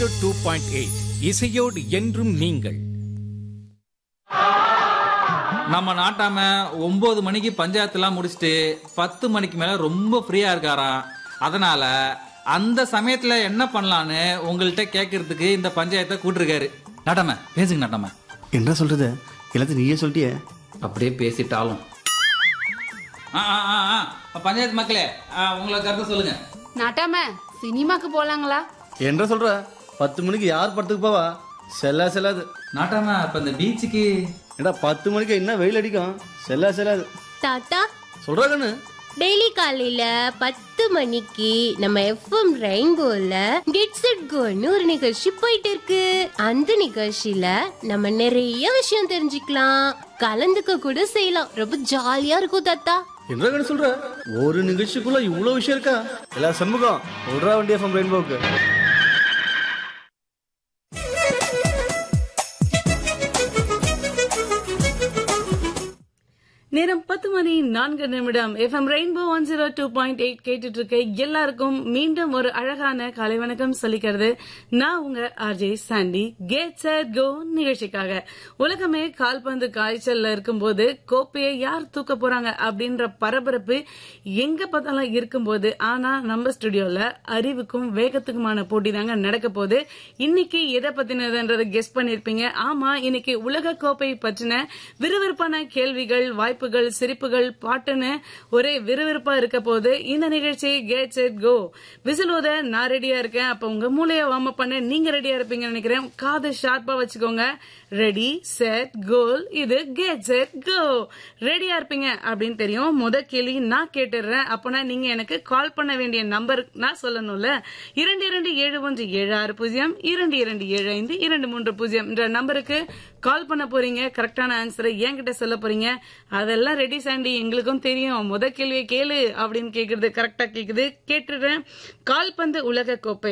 Zero two point eight இசையோடு என்றும் நீங்கள் நம்ம நாட்டாம ஒன்பது மணிக்கு பஞ்சாயத்துலாம் முடிச்சுட்டு பத்து மணிக்கு மேல ரொம்ப ஃப்ரீயா இருக்காராம் அதனால அந்த சமயத்துல என்ன பண்ணலான்னு உங்கள்கிட்ட கேட்கறதுக்கு இந்த பஞ்சாயத்தை கூட்டிருக்காரு நாட்டாம பேசுங்க நாட்டாம என்ன சொல்றது எல்லாத்தையும் நீயே சொல்லிட்டியே அப்படியே பேசிட்டாலும் ஆ, ஆ, ஆ, ஆ. பஞ்சாயத்து மக்களே ஆ, உங்களை கருத்து சொல்லுங்க நாட்டாம சினிமாக்கு போலாங்களா என்ன சொல்ற பத்து மணிக்கு யார் படத்துக்கு போவா செல்லா செல்லாது நாட்டாம இப்ப இந்த பீச்சுக்கு ஏடா பத்து மணிக்கு என்ன வெயில் அடிக்கும் செல்லா செல்லாது தாத்தா சொல்றா கண்ணு டெய்லி காலையில பத்து மணிக்கு நம்ம எஃப்எம் ரெயின்போல கெட்ஸ் இட் கோன்னு ஒரு நிகழ்ச்சி போயிட்டு இருக்கு அந்த நிகழ்ச்சியில நம்ம நிறைய விஷயம் தெரிஞ்சுக்கலாம் கலந்துக்க கூட செய்யலாம் ரொம்ப ஜாலியா இருக்கும் தாத்தா என்ன கண்ணு சொல்ற ஒரு நிகழ்ச்சிக்குள்ள இவ்வளவு விஷயம் இருக்கா எல்லா சண்முகம் சொல்றா வண்டி எஃப்எம் ரெயின்போக்கு நேரம் பத்து மணி நான்கு நிமிடம் FM rainbow one zero two point eight கேட்டுட்டு இருக்க எல்லாருக்கும் மீண்டும் ஒரு அழகான காலை வணக்கம் சொல்லிக்கிறது நான் உங்க RJ Sandy get set go நிகழ்ச்சிக்காக உலகமே கால்பந்து காய்ச்சல்ல இருக்கும்போது கோப்பையை யார் தூக்க போறாங்க அப்படின்ற பரபரப்பு எங்க பார்த்தாலும் இருக்கும்போது ஆனா நம்ம ஸ்டுடியோல அறிவுக்கும் வேகத்துக்குமான போட்டி தாங்க நடக்க போகுது இன்னைக்கு எதை பத்தினதுன்றதை கெஸ் பண்ணிருப்பீங்க ஆமா இன்னைக்கு உலக கோப்பை பற்றின விறுவிறுப்பான கேள்விகள் வாய்ப்புகள் சிரிப்புகள் பாட்டுன்னு ஒரே விறுவிறுப்பா இருக்க போது இந்த நிகழ்ச்சி கேட் செட் கோ விசிலோத நான் ரெடியா இருக்கேன் அப்ப உங்க மூளைய வார்ம் அப் பண்ண நீங்க ரெடியா இருப்பீங்கன்னு நினைக்கிறேன் காது ஷார்ப்பா வச்சுக்கோங்க ரெடி செட் கோல் இது கேட் செட் கோ ரெடியா இருப்பீங்க அப்படின்னு தெரியும் முத கேள்வி நான் கேட்டுடுறேன் அப்பனா நீங்க எனக்கு கால் பண்ண வேண்டிய நம்பர் நான் சொல்லணும்ல இரண்டு இரண்டு ஏழு ஒன்று ஏழு ஆறு பூஜ்ஜியம் இரண்டு இரண்டு ஏழு ஐந்து இரண்டு மூன்று பூஜ்ஜியம் என்ற நம்பருக்கு கால் பண்ண போறீங்க கரெக்டான ஆன்சரை என்கிட்ட சொல்ல போறீங்க அதெல்லாம் ரெடி சாண்டி எங்களுக்கும் தெரியும் முத கேள்வியை கேளு அப்படின்னு கேக்குறது கரெக்டா கேக்குது கேட்டுடுறேன் கால்பந்து உலக கோப்பை